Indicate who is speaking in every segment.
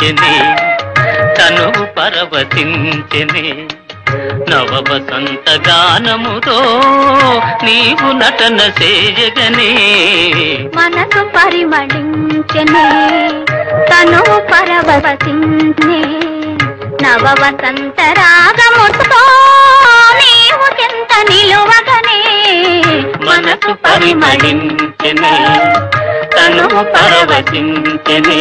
Speaker 1: పరవశించెనే తను పరవశించెనే నవ వసంత గానముతో నీవు నటన చేయగనే
Speaker 2: మనసు పరిమళించనే తను పరవశించనే నవ వసంత రాగముతో నీవు చింత నిలువగనే
Speaker 1: మనసు పరిమళించెనే తను పరవశించెనే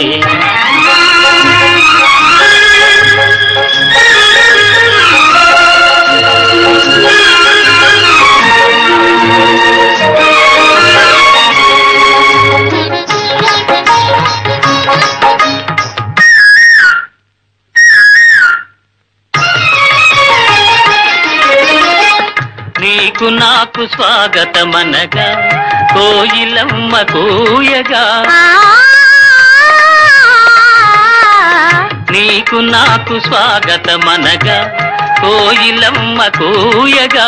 Speaker 1: నీకు నాకు స్వాగతమనగా కోయిలమ్మ కూయగా
Speaker 2: ఆ,
Speaker 1: నీకు నాకు స్వాగతమనగా కోయిలమ్మ కూయగా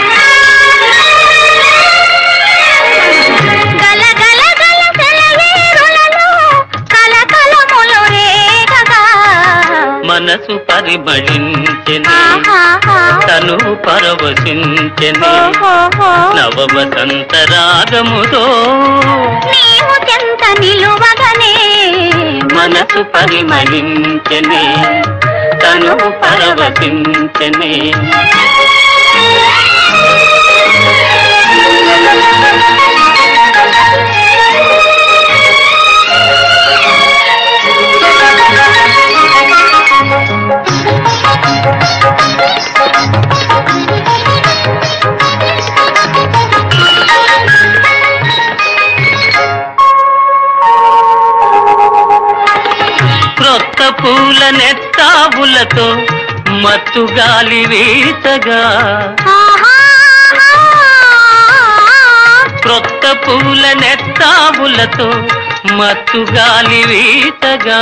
Speaker 2: గల గల గల సెలయేరులలో కలకలములు రేగగా
Speaker 1: మనసు పరిమళించెనే
Speaker 2: ఆహాహా.
Speaker 1: తను పరవశించెనే
Speaker 2: ఓహోహో.
Speaker 1: నవ వసంత రాగముతో
Speaker 2: నీవు చెంత నిలువగనే
Speaker 1: మనసు పరిమళించెనే తను పరవశించెనే క్రొత్త పూల నెత్తావులతో మత్తు గాలి వీచగా
Speaker 2: ఆహాహా.
Speaker 1: క్రొత్త పూల నెత్తావులతో మత్తు గాలి వీచగా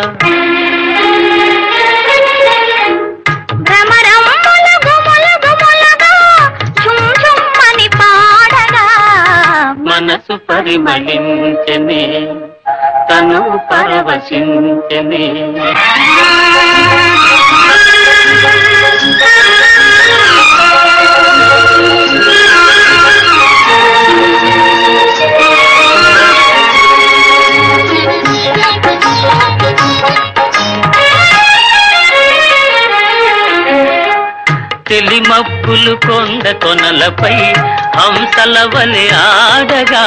Speaker 2: భ్రమరమ్ముల గుముల గుములగా ఝుమ్ ఝుమ్మని పాడగా
Speaker 1: మనసు పరిమళించనే తను పరవశించనే తెలిమప్పులు కొండ కొనలపై హంసల వలె ఆడగా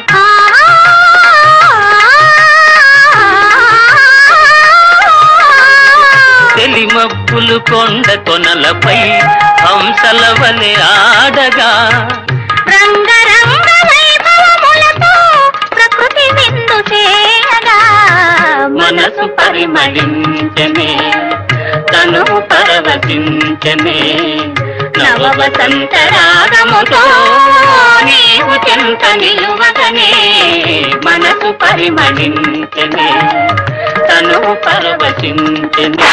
Speaker 1: తెలిమప్పులు కొండ కొనలపై హంసల వలె ఆడగా
Speaker 2: రంగరంగ వైభవములతో ప్రకృతి విందు చేయగా
Speaker 1: మనసు పరిమళించనే తను పరవశించనే నవ వసంత రాగముతో నీవు చెంత నిలువగనే మనసు పరిమళించనే తను పరవశించనే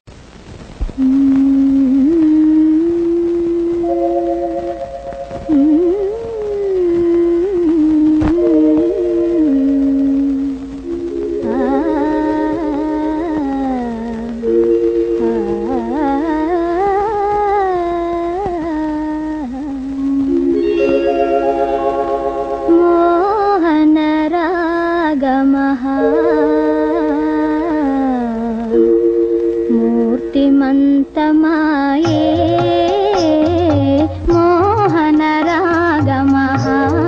Speaker 2: మోహన రాగమహ మూర్తిమంతమాయే మోహన రాగమహ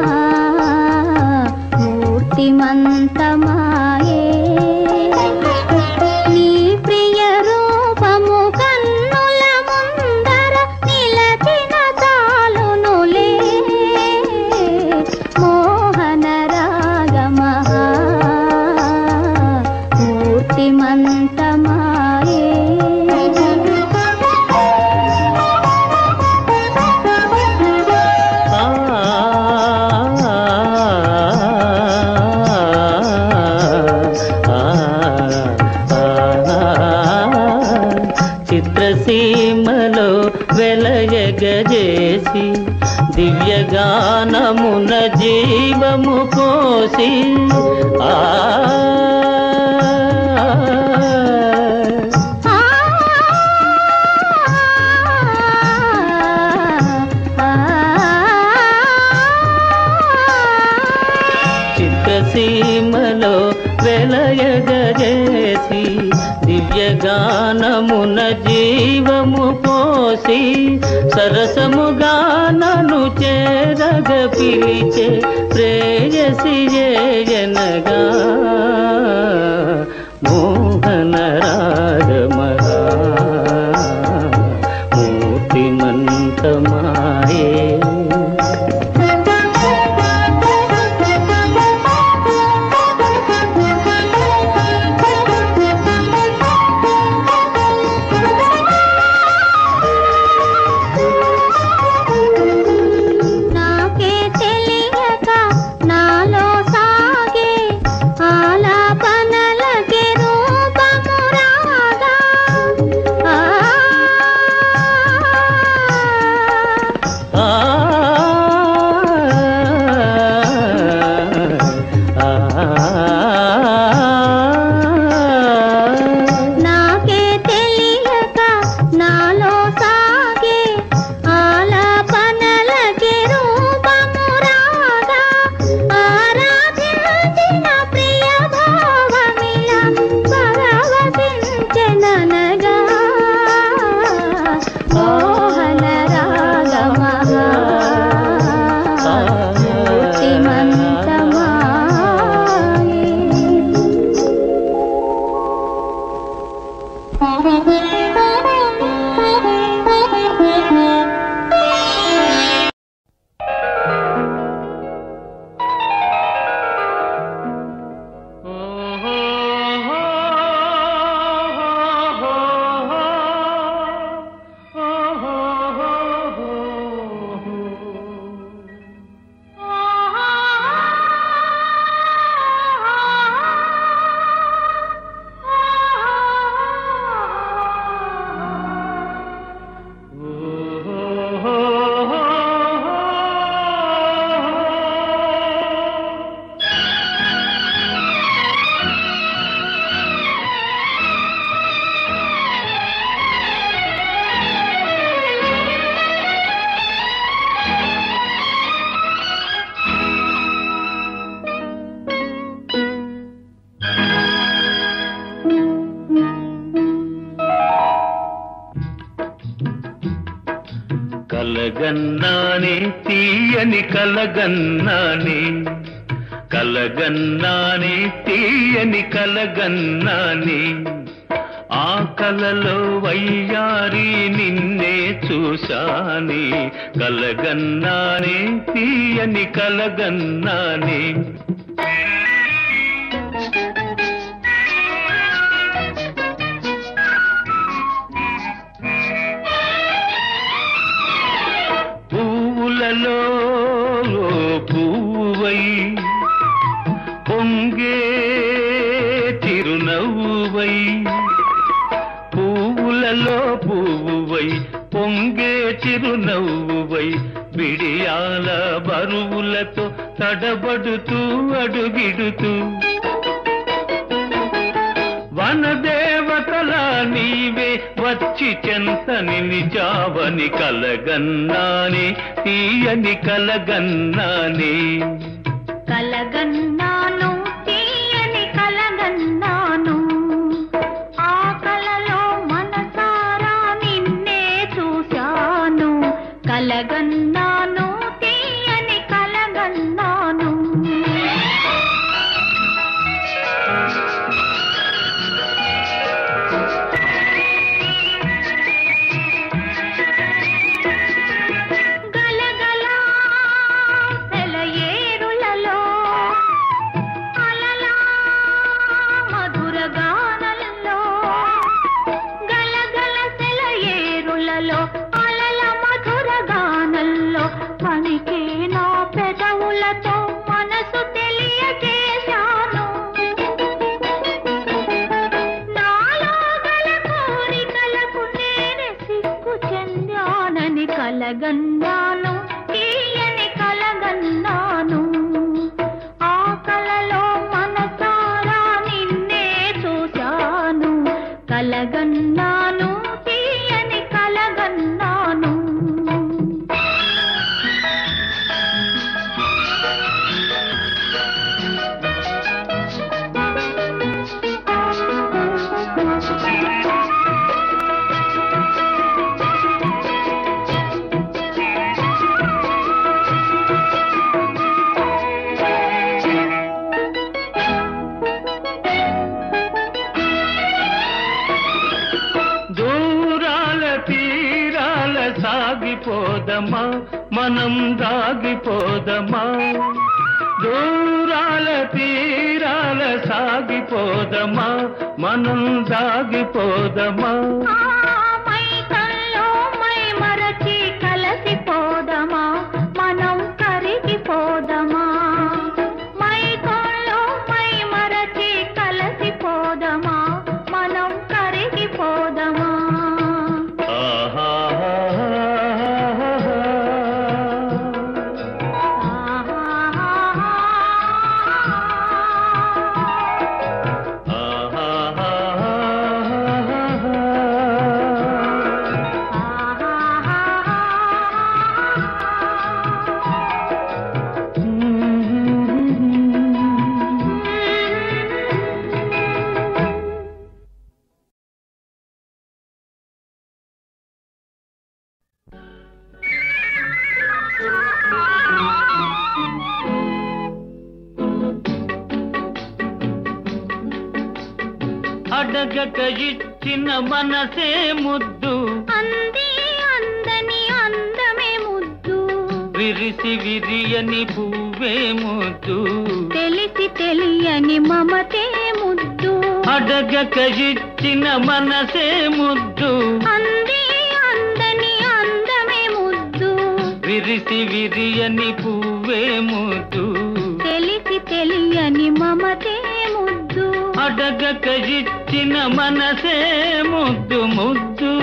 Speaker 2: మూర్తిమంతమాయే నీ ప్రియ రూపము కన్నుల ముందర నిలచిన చాలునులే మోహన రాగమహ మూర్తిమంతమాయే
Speaker 1: చిత్రసీమలో వెలయగజేసి దివ్యగానమున జీవము పోసి ఆ ప్రియగానమున జీవము పోసి సరసముగా నన్ను చేరగ పిలిచే ప్రేయసి జనగా మోహన రాగమరా మూర్తిమంతమాయే
Speaker 2: నాకే తెలియక నాలో సాగే ఆలాపనలకే రూపము రాగా ఆ
Speaker 1: ఆ
Speaker 2: నాకే తెలియక నాలో సాగే ఆలాపనలకే రూపము రాగా ఆరాధించిన ప్రియ భావమిల పరవశించెననగా మోహన రాగమహా మూర్తిమంతమాయే
Speaker 3: కలగన్నానే తీయని కలగన్నానే కలగన్నానే తీయని కలగన్నానే ఆ కలలో వయ్యారి నిన్నే చూశానే కలగన్నానే తీయని కలగన్నానే పువ్వులలో పువ్వై పొంగే చిరునవ్వువై పువ్వులలో పువ్వువై పొంగే చిరునవ్వువై బిడియాల బరువులతో తడబడుతూ అడుగిడుతూ వనదేవతల నీవే వచ్చి చెంత నిలిచావని కలగన్నానే తీయని కలగన్నానే
Speaker 2: కలగన్నాను తీయని కలగన్నాను ఆ కలలో మనసారా నిన్నే చూశాను కలగన్నాను తీయని కలగన్నాను గలగల సెలయేరులలో అలలా మధుర గానల్లో గలగల సెలయేరులలో అలల మధుర గానల్లో పనికే నా పెదవులతో మనసు తెలియజేశాను నాలో గల కోరికలకు నేనే సిగ్గు చెందానని కలగన్నాను తీయని కలగన్నాను ఆ కలలో మనసారా నిన్నే చూశాను కలగన్నాను తీయని కలగన్నాను
Speaker 3: సాగిపోదమా మనం దాగిపోదమా దూరాల తీరాల సాగిపోదమా మనం దాగిపోదమా
Speaker 2: ఆ మైకంలో మై మరచి కలసిపోదమా మనం కరిగిపోదమా మైకంలో మై మరచి కలసిపోదమా మనం కరిగిపోదమా
Speaker 1: అడగక ఇచ్చిన మనసే ముద్దు
Speaker 2: అంది అందని అందమే ముద్దు
Speaker 1: విరిసి విరియని పువ్వే ముద్దు
Speaker 2: తెలిసి తెలియని మమతే ముద్దు
Speaker 1: అడగక ఇచ్చిన మనసే ముద్దు
Speaker 2: అంది అందని అందమే ముద్దు
Speaker 1: విరిసి విరియని పువ్వే ముద్దు
Speaker 2: తెలిసి తెలియని మమతే ముద్దు
Speaker 1: అడగక ఇచ్చిన మనసే ముద్దు ముద్దు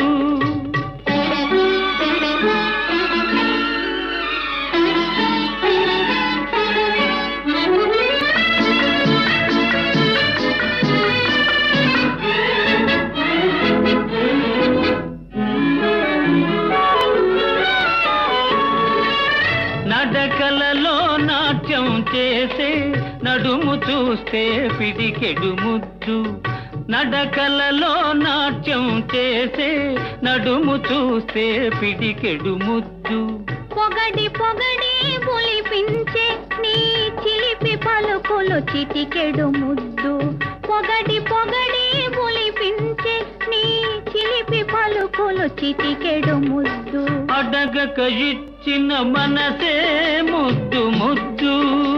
Speaker 1: నడకలలో నాట్యం చేసే నడుము చూస్తే పిడికెడు ముద్దు నడకలలో నాట్యం చేసే నడుము చూస్తే పిడికెడు ముద్దు
Speaker 2: పొగడి పొగడి పులిపించే నీ చిలిపి పలుకులు చిటికెడు ముద్దు పొగడి పొగడి పులిపించే నీ చిలిపి పలుకులు చిటికెడు ముద్దు
Speaker 1: అడగక ఇచ్చిన మనసే ముద్దు ముద్దు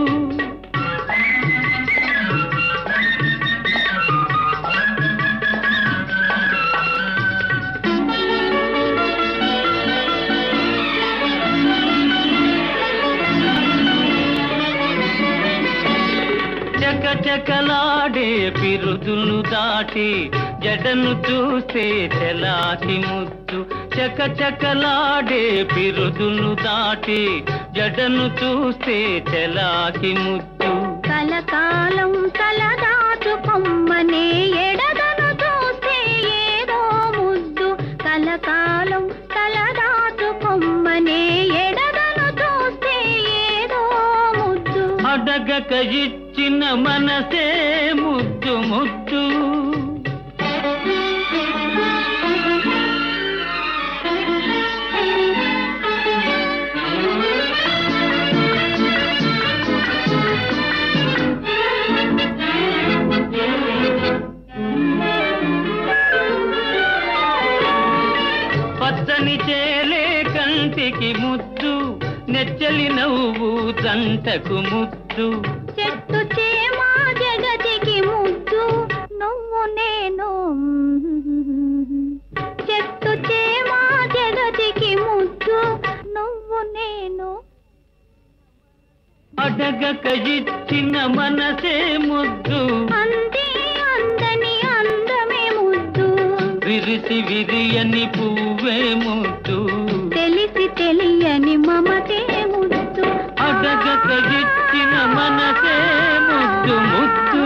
Speaker 1: చకచకలాడే పిరుదులు దాటి జడను చూస్తే తెలాటి ముద్దు చకచకలాడే పిరుదులు దాటి జడను చూస్తే తెలాకి ముద్దు
Speaker 2: కలకాలం తలదాచు కొమ్మనే ఎడదను చూస్తే ఏదో ముద్దు కలకాలం తలదాచు కొమ్మనే ఎడదను చూస్తే ఏదో ముద్దు
Speaker 1: అడగక ఇచ్చిన మనసే ముద్దు ముద్దు పచ్చని చేలే కంటికి ముద్దు నెచ్చలి నవ్వు దంటకు ముద్దు
Speaker 2: చెట్టు చేమా జగతికి ముద్దు నువ్వు నేను చెట్టు చేమా జగతికి ముద్దు నువ్వు నేను
Speaker 1: అడగక ఇచ్చిన మనసే ముద్దు
Speaker 2: అంది అందని అందమే ముద్దు
Speaker 1: విరిసి విరియని పువ్వే ముద్దు
Speaker 2: తెలిసి తెలియని మమతే ముద్దు
Speaker 1: అడగక ఇచ్చిన మనసే ముద్దు ముద్దు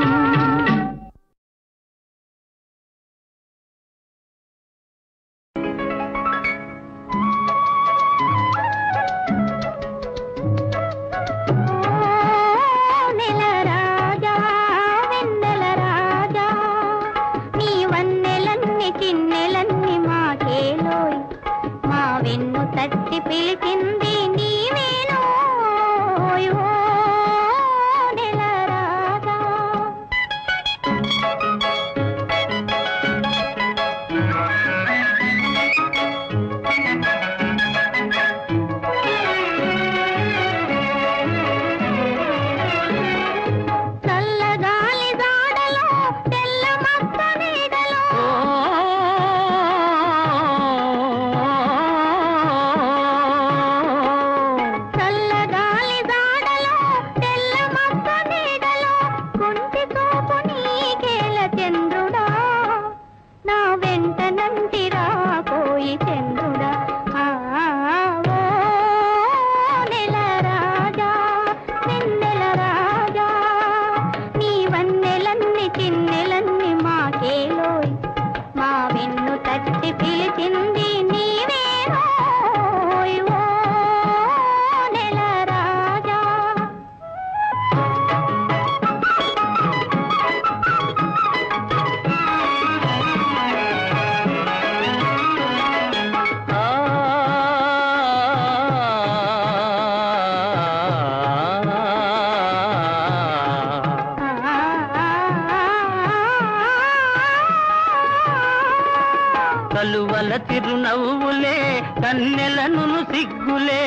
Speaker 2: నెల రాజా వెన్నెల రాజా నీ వన్నెలన్ని చిన్నెలన్ని మాకేలోయ్ మా వెన్ను తట్టి పిలిచింది నీవేనోయ్ ఓ నెల రాజా
Speaker 1: చిరునవ్వులే కన్నెలను సిగ్గులే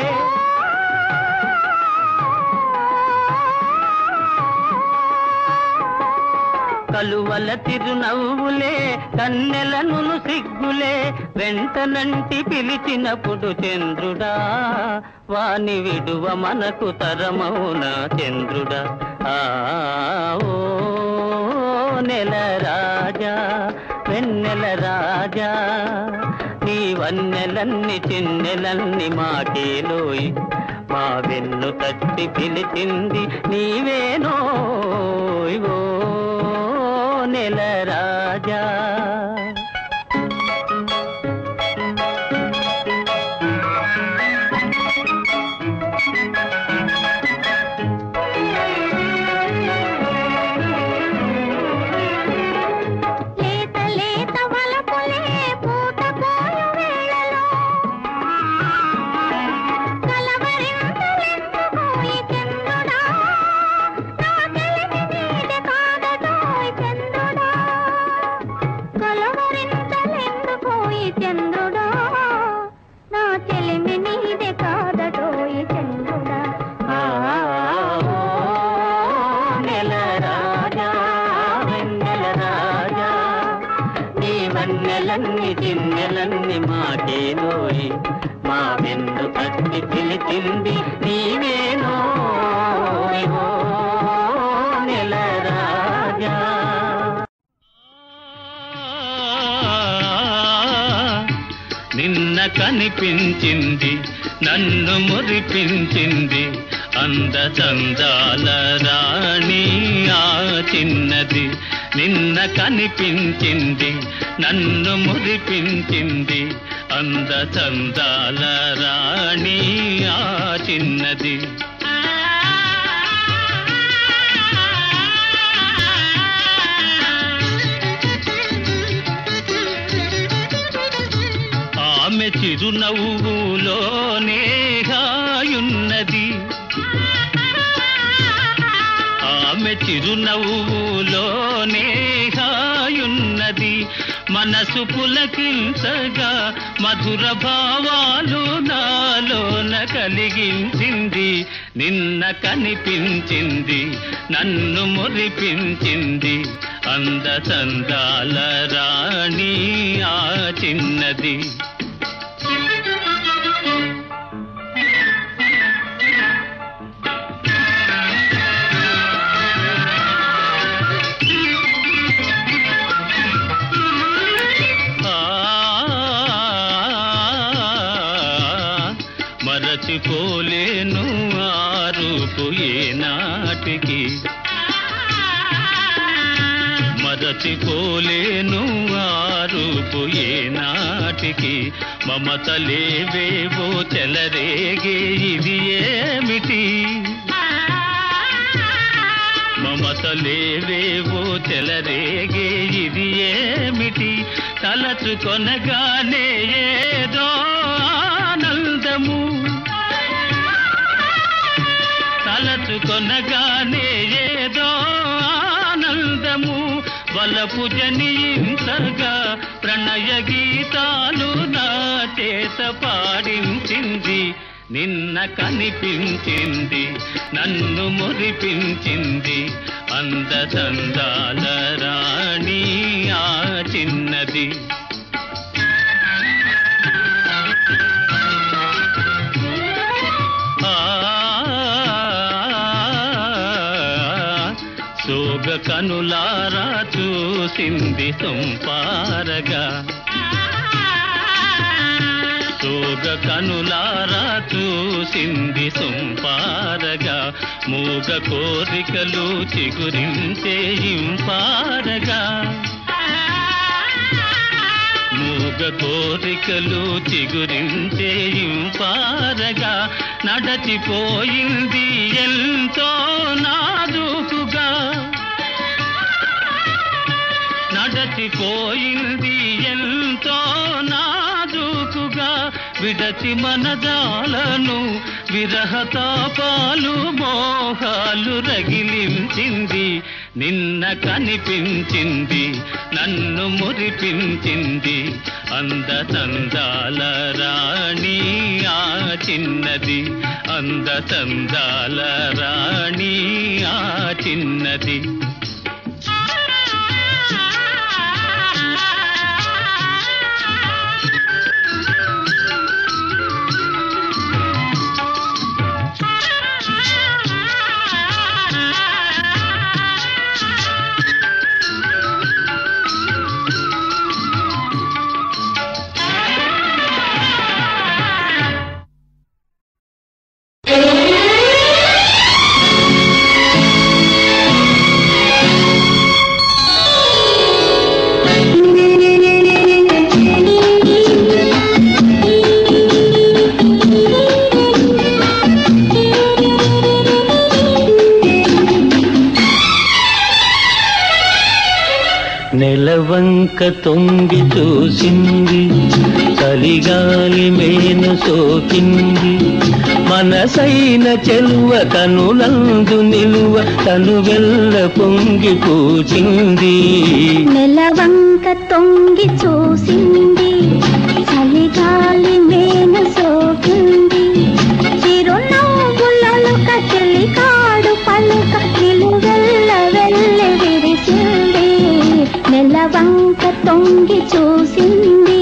Speaker 1: కలువల తిరునవ్వులే కన్నెలను సిగ్గులే వెంటనంటి పిలిచినప్పుడు చంద్రుడా వాని విడువ మనకు తరమౌన చంద్రుడా ఆ ఓ నెల రాజా వెన్నెల రాజా నీ వన్నెలన్ని చిన్నెలన్ని మాకేలోయ్ మా వెన్ను తట్టి పిలిచింది నీవేనోయ్ ఓ నెల రాజా
Speaker 2: లేత లేత వలపులే పూత పోయు వేళలో కలవరింతలెందుకోయి చంద్రుడా నా చెలిమి నీది కాదటోయ్ చంద్రుడా కలవరింతలెందుకోయి చంద్రుడా నా చెలిమి నీది కాదటోయ్ చంద్రుడా
Speaker 1: ఆ ఓ నెల రాజా వెన్నెల రాజా నీ వన్నెలన్ని చిన్నెలన్ని మాకేలోయ్ మా వెన్ను తట్టి పిలిచింది నీవేనోయ్ ఓ నెల రాజా నిన్న కనిపించింది నన్ను మురిపించింది అంద చందాల రాణి ఆ చిన్నది నిన్న కనిపించింది నన్ను మురిపించింది అంద చందాల రాణి ఆ చిన్నది ఆమె చిరునవ్వులోనే హాయున్నది ఆమె చిరునవ్వులోనే హాయున్నది మనసు పులకించగా మధుర భావాలు నాలోన కలిగించింది నిన్న కనిపించింది నన్ను మురిపించింది అంద చందాల రాణి ఆ చిన్నది ఆ, మరచిపోలేను ఆ రూపు ఏనాటికి మరచిపోలేను ఆ రూపు ఏనాటికి మమతలేవేవో చెలరేగే ఇది ఏమిటి మమతలేవేవో చెలరేగే ఇది ఏమిటి తలచుకొనగానే ఏదో ఆనందము తలచుకొనగానే ఏదో ఆనందము వలపు జనించగా ప్రణయ గీతాలు నా చేత పాడించింది నిన్న కనిపించింది నన్ను మురిపించింది అంద చందాల రాణి ఆ చిన్నది ఆ సోగ కనులారా చూసింది సొంపారగా సోగ కనులారా చూసింది సొంపారగా మూగ కోరికలు చిగురించే ఇంపారగా మూగ కోరికలు చిగురించే ఇంపారగా నడచిపోయింది ఎంతో నాదుకుగా నడచిపోయింది ఎంతో నాదుకుగా విడచి మనదాలను విరహతాపాలు మోహాలు రగిలించింది నిన్న కనిపించింది నన్ను మురిపించింది అంద చందాల రాణి ఆ చిన్నది అంద చందాల రాణి ఆ చిన్నది
Speaker 3: నెలవంక తొంగి చూసింది చలిగాలి మేను సోకింది మనసైన చెలువ కనులందు నిలువ తను వెళ్ళ పొంగి పూచింది
Speaker 2: నెలవంక తొంగి చూసింది చలిగాలి మేను సోకింది చిరునవ్వులలుక చెలికాడు పలుక నిలువెల్ల వెళ్ళి విరిసింది నెలవంక తొంగి చూసింది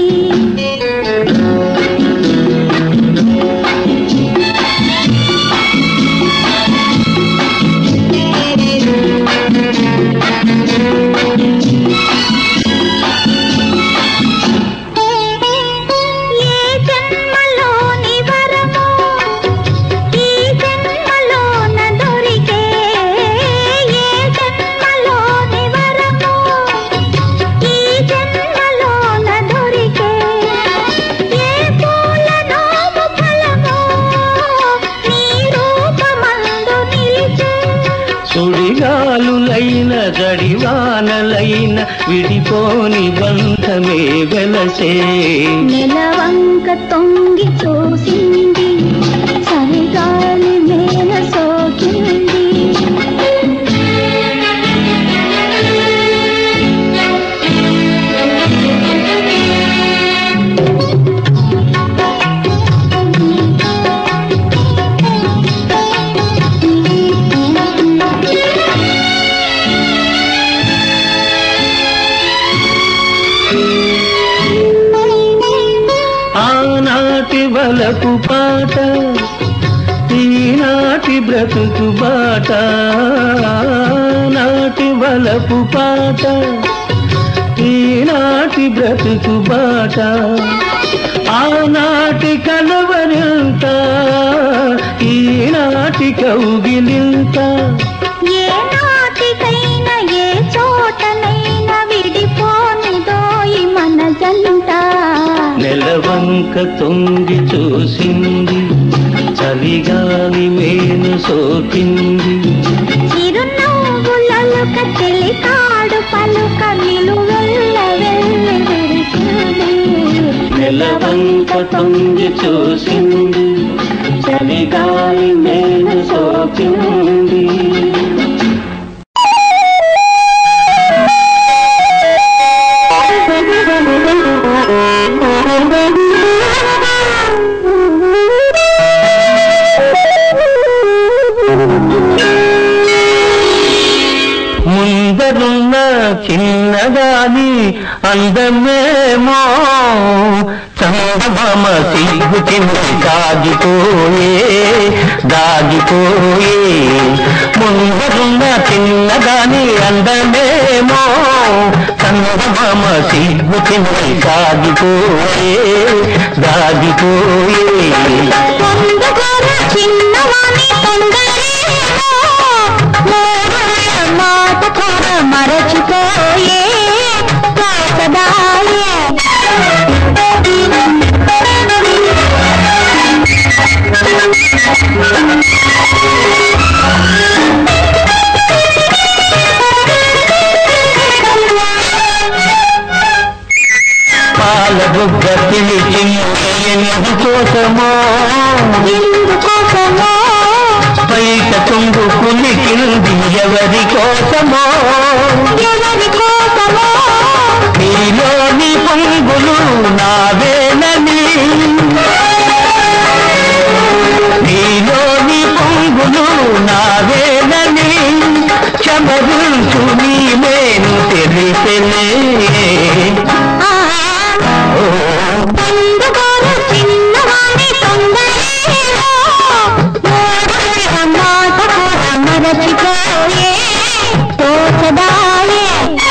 Speaker 2: ఏ జన్మలోని వరమో ఈ జన్మలోన దొరికే ఏ జన్మలోని వరమో ఈ జన్మలోన దొరికే ఏ పూల నోము ఫలమో నీ రూపమందు నిలిచే
Speaker 3: సుడిగాలులైన జడివానలైన విడిపోని బంధమే వెలసే
Speaker 2: నెలవంక తొంగి చూసింది సరిగాలి మేల సోకింది
Speaker 3: ఆనాటి వలపు పాట ఈనాటి బ్రతుకు బాట నాటి వలపు పాట ఈనాటి బ్రతుకు బాట ఆనాటి కలవరింత ఈనాటి కౌగిలింత
Speaker 2: ఏ నాటికైనా ఏ చోటనైనా విడిపోనిదోయి మన జంట
Speaker 3: నెలవంక తొంగి చూసింది చలిగాలి మేను సోకింది
Speaker 2: చిరునవ్వులలుక చెలికాడు పలుక నిలువెల్ల వెళ్ళి విరిసింది
Speaker 3: నెలవంక తొంగి చూసింది చలిగాలి మేను సోకింది ముందరున్న చిన్నదాని అందమేమో చందమామ సిగ్గు కింది దాగిపోయే దాగిపోయే ముందరున్న చిన్నదాని అందమేమో చందమామ సిగ్గు కింది దాగిపోయే దాగిపోయే
Speaker 2: పొందుకోర చిన్నవాణి పొందలేమో మోహన మాట కూర మరచిపోయే కాకదాయే
Speaker 3: పాల బుగ్గ పిలిచి ఎందుకోసమో
Speaker 2: ఎందుకోసమో
Speaker 3: పైక తుంగు కులికింది ఎవరి కోసమో
Speaker 2: ఎవరి కోసమో
Speaker 3: నీలోని పొంగులు నావేనని నీలోని పొంగులు నావేనని చమరుచు నీ మేను తెలిసెలే
Speaker 2: ఆ పొందుకోరు చిన్నవాణి తొందరేమో మూడవ మాట కూడా మరచిపోయే తోచదాయే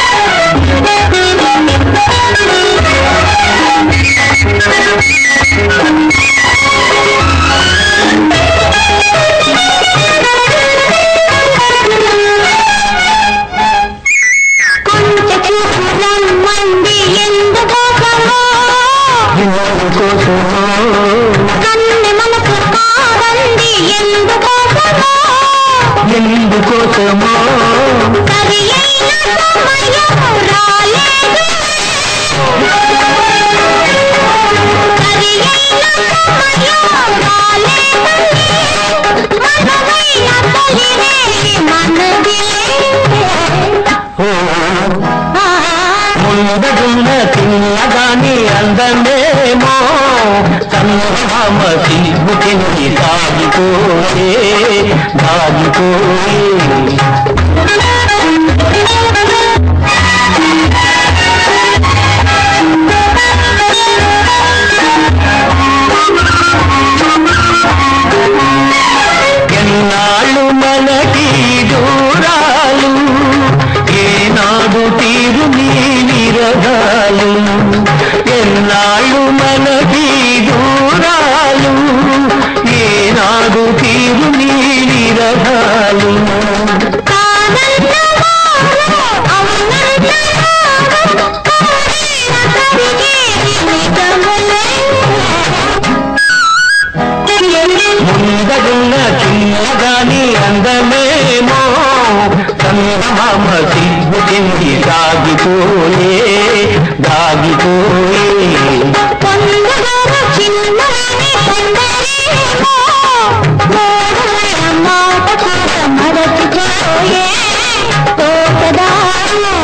Speaker 2: కొంచె చూపు రమ్మంది ఎందుకోసమో
Speaker 3: ఎవరి కోసమో
Speaker 2: కన్నె మనసు కాదంది ఎందుకోసమో
Speaker 3: ఎందుకోసమో
Speaker 2: సరి అయిన సమయం రాలేదు సరి అయిన సమయం రాలేదని మనమైన తొలిరేయి మనదిలే
Speaker 3: ఓ
Speaker 2: ఆ
Speaker 3: ముందడున్న తిన్నగాని అందమేమో చంద్రమామ సిగ్గు తిని సాగిపోయే దాగిపోయే ఎన్నాళ్ళు మనకి దూరాలు ఏనాడు తీరు నీ విరగాలు ఎన్నాళ్ళు మనకి దూరాలు ఏనాడు తీరు నీ విరగాలు ముందడున్న చిన్నగాని అందమేమో చంద్రమామ సిగ్గు తిండి దాగిపోయే దాగిపోయే
Speaker 2: మరచిపోయే తోటదారు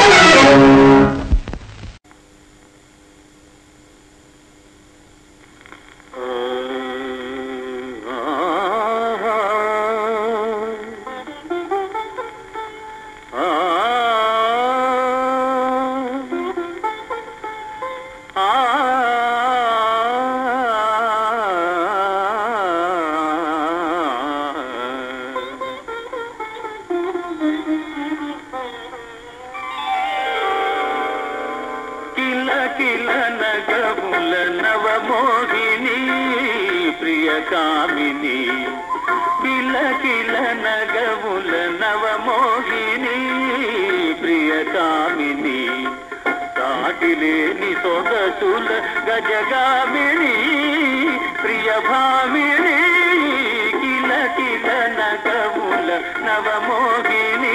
Speaker 1: కిల కిల నగముల నవమోహిని ప్రియ కామిని కిల కిల నగముల నవమోహిని ప్రియ కామిని సాటిలేని సొగసుల గజగామిని ప్రియ భామిని కిల కిల నగముల నవమోహిని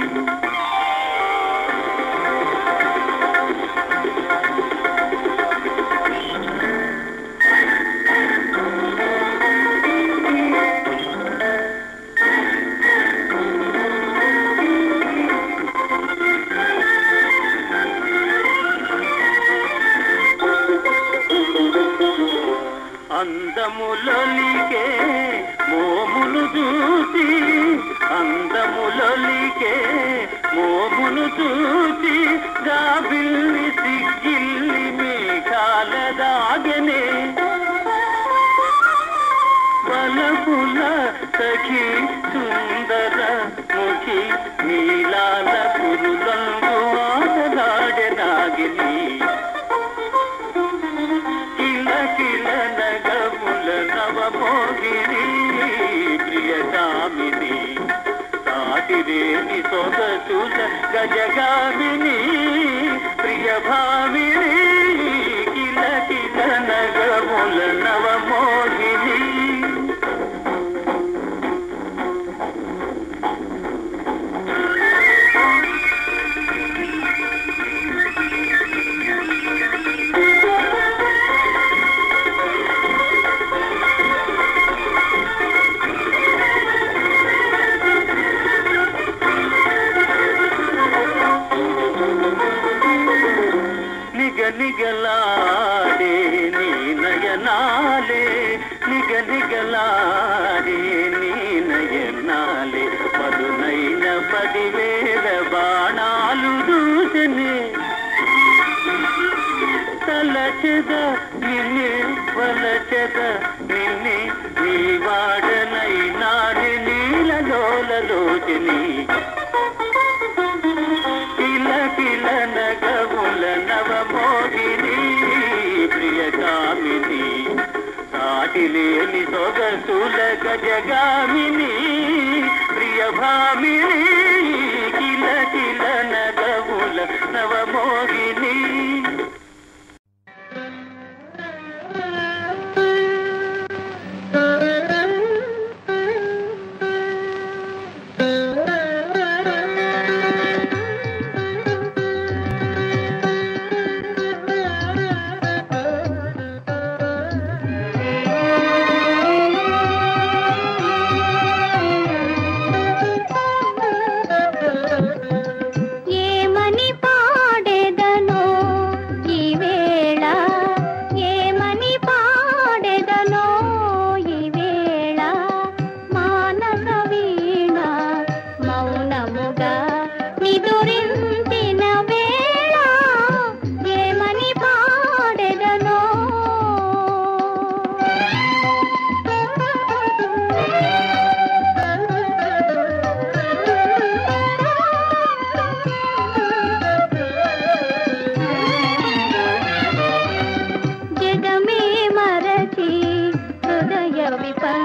Speaker 1: అందములొలికే మోమును చూసి అందములొలికే మోమును చూసి గాబిల్లి సిగ్గిల్లి మేఘాల దాగనే వలపుల సఖి సుందర ముఖి నీలాల కురులందు ఆటలాడే నాగిని కిల కిల నగముల నవమోగిని ప్రియకామిని సాటిరేని సొగసుల గజగామిని ప్రియభామిని కిల కిల నగముల నవమోగిని వలచెద నిన్నే వలచెద నిన్నే నీ వాడనై నాని నీలలోలలోచని కిల కిల నగముల నవమోగిని ప్రియకామిని సాటిలేని సొగసుల గజగామిని ప్రియభామిని కిల కిల నగముల నవమోగిని
Speaker 2: ఏమని పాడెదనో ఈ వేళ ఏమని పాడెదనో ఈ వేళ మానస వీణ మౌనముగా నిదురించిన వేళ ఏమని పాడెదనో జగమే మరచి హృదయ విప